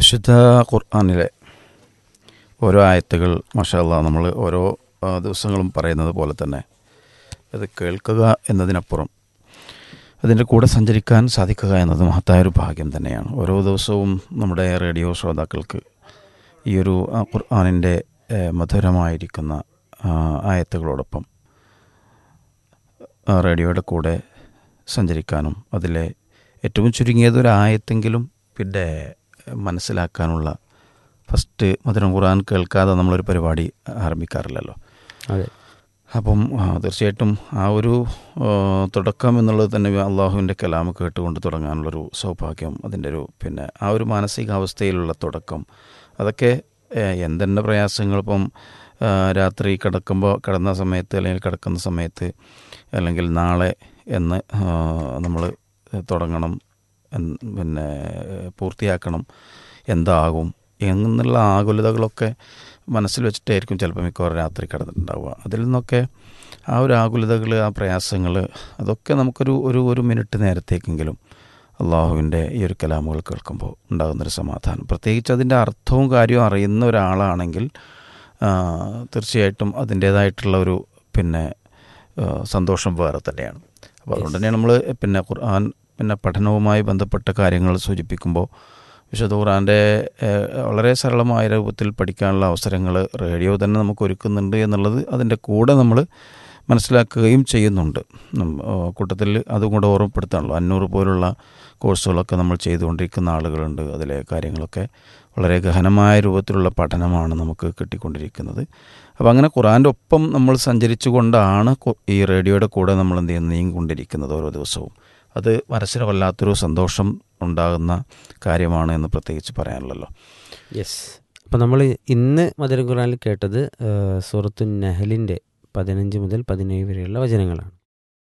വിശുദ്ധ ഖുർആാനിലെ ഓരോ ആയത്തുകൾ മഷാല്ല നമ്മൾ ഓരോ ആ, ദിവസങ്ങളും പറയുന്നത് പോലെ തന്നെ അത് കേൾക്കുക എന്നതിനപ്പുറം അതിൻ്റെ കൂടെ സഞ്ചരിക്കാൻ സാധിക്കുക എന്നത് മഹത്തായൊരു ഭാഗ്യം തന്നെയാണ് ഓരോ ദിവസവും നമ്മുടെ റേഡിയോ ശ്രോതാക്കൾക്ക് ഈ ഒരു ആ, ഖുർആാനിൻ്റെ ഏ, മധുരമായിരിക്കുന്ന ആ, ആയത്തുകളോടൊപ്പം ആ, റേഡിയോയുടെ കൂടെ സഞ്ചരിക്കാനും അതിലെ ഏറ്റവും ചുരുങ്ങിയത് ഒരു ആയത്തെങ്കിലും പിന്നെ മനസ്സിലാക്കാനുള്ള ഫസ്റ്റ് മധുരം ഖുർആൻ കേൾക്കാതെ നമ്മളൊരു പരിപാടി ആരംഭിക്കാറില്ലല്ലോ അതെ അപ്പം ആ, തീർച്ചയായിട്ടും ആ ഒരു ആ, തുടക്കം എന്നുള്ളത് തന്നെ അള്ളാഹുവിൻ്റെ കലാമ് കേട്ടുകൊണ്ട് തുടങ്ങാനുള്ളൊരു സൗഭാഗ്യം അതിൻ്റെ ഒരു പിന്നെ ആ ഒരു മാനസികാവസ്ഥയിലുള്ള തുടക്കം അതൊക്കെ ഏ, എന്തെന്നെ പ്രയാസങ്ങൾ ഇപ്പം ആ, രാത്രി കിടക്കുമ്പോൾ കിടന്ന സമയത്ത് അല്ലെങ്കിൽ കിടക്കുന്ന സമയത്ത് അല്ലെങ്കിൽ നാളെ എന്ന് നമ്മൾ തുടങ്ങണം എന്ന് പിന്നെ പൂർത്തിയാക്കണം എന്താകും എന്നുള്ള ആകുലതകളൊക്കെ മനസ്സിൽ വെച്ചിട്ടായിരിക്കും ചിലപ്പോൾ മിക്കവാറും രാത്രി കിടന്നിട്ടുണ്ടാവുക അതിൽ നിന്നൊക്കെ ആ ഒരു ആകുലതകൾ ആ പ്രയാസങ്ങൾ അതൊക്കെ നമുക്കൊരു ഒരു ഒരു മിനിറ്റ് നേരത്തേക്കെങ്കിലും അള്ളാഹുവിൻ്റെ ഈ ഒരു കലാമുകൾ കേൾക്കുമ്പോൾ ഉണ്ടാകുന്നൊരു സമാധാനം പ്രത്യേകിച്ച് അതിൻ്റെ അർത്ഥവും കാര്യവും അറിയുന്ന ഒരാളാണെങ്കിൽ ആ, തീർച്ചയായിട്ടും അതിൻ്റേതായിട്ടുള്ള ഒരു പിന്നെ ആ, സന്തോഷം വേറെ തന്നെയാണ് അപ്പോൾ അതുകൊണ്ട് തന്നെ നമ്മൾ പിന്നെ ഖുർആൻ പിന്നെ പഠനവുമായി ബന്ധപ്പെട്ട കാര്യങ്ങൾ സൂചിപ്പിക്കുമ്പോൾ വിശുദ്ധ ഖുർആൻ്റെ ഏഹ്, വളരെ സരളമായ രൂപത്തിൽ പഠിക്കാനുള്ള അവസരങ്ങൾ റേഡിയോ തന്നെ നമുക്ക് ഒരുക്കുന്നുണ്ട് എന്നുള്ളത് അതിൻ്റെ കൂടെ നമ്മൾ മനസ്സിലാക്കുകയും ചെയ്യുന്നുണ്ട് ഉം, ഓ, കൂട്ടത്തിൽ അതും കൂടെ ഓർമ്മപ്പെടുത്താണല്ലോ അഞ്ഞൂറ് പോലുള്ള കോഴ്സുകളൊക്കെ നമ്മൾ ചെയ്തുകൊണ്ടിരിക്കുന്ന ആളുകളുണ്ട് അതിലെ കാര്യങ്ങളൊക്കെ വളരെ ഗഹനമായ രൂപത്തിലുള്ള പഠനമാണ് നമുക്ക് കിട്ടിക്കൊണ്ടിരിക്കുന്നത് അപ്പോൾ അങ്ങനെ ഖുറാൻ്റെ ഒപ്പം നമ്മൾ സഞ്ചരിച്ചു കൊണ്ടാണ് കു- ഈ റേഡിയോയുടെ കൂടെ നമ്മൾ എന്ത് ചെയ്യുന്നത് നീങ്ങിക്കൊണ്ടിരിക്കുന്നത് ഓരോ ദിവസവും അത് മനസ്സിന് വല്ലാത്തൊരു സന്തോഷം ഉണ്ടാകുന്ന കാര്യമാണ് എന്ന് പ്രത്യേകിച്ച് പറയാനുള്ളല്ലോ യെസ് അപ്പോൾ നമ്മൾ ഇന്ന് മധുര ഖുറാനിൽ കേട്ടത് സൂറത്തു നഹലിൻ്റെ പതിനഞ്ച് മുതൽ പതിനേഴ് വരെയുള്ള വചനങ്ങളാണ്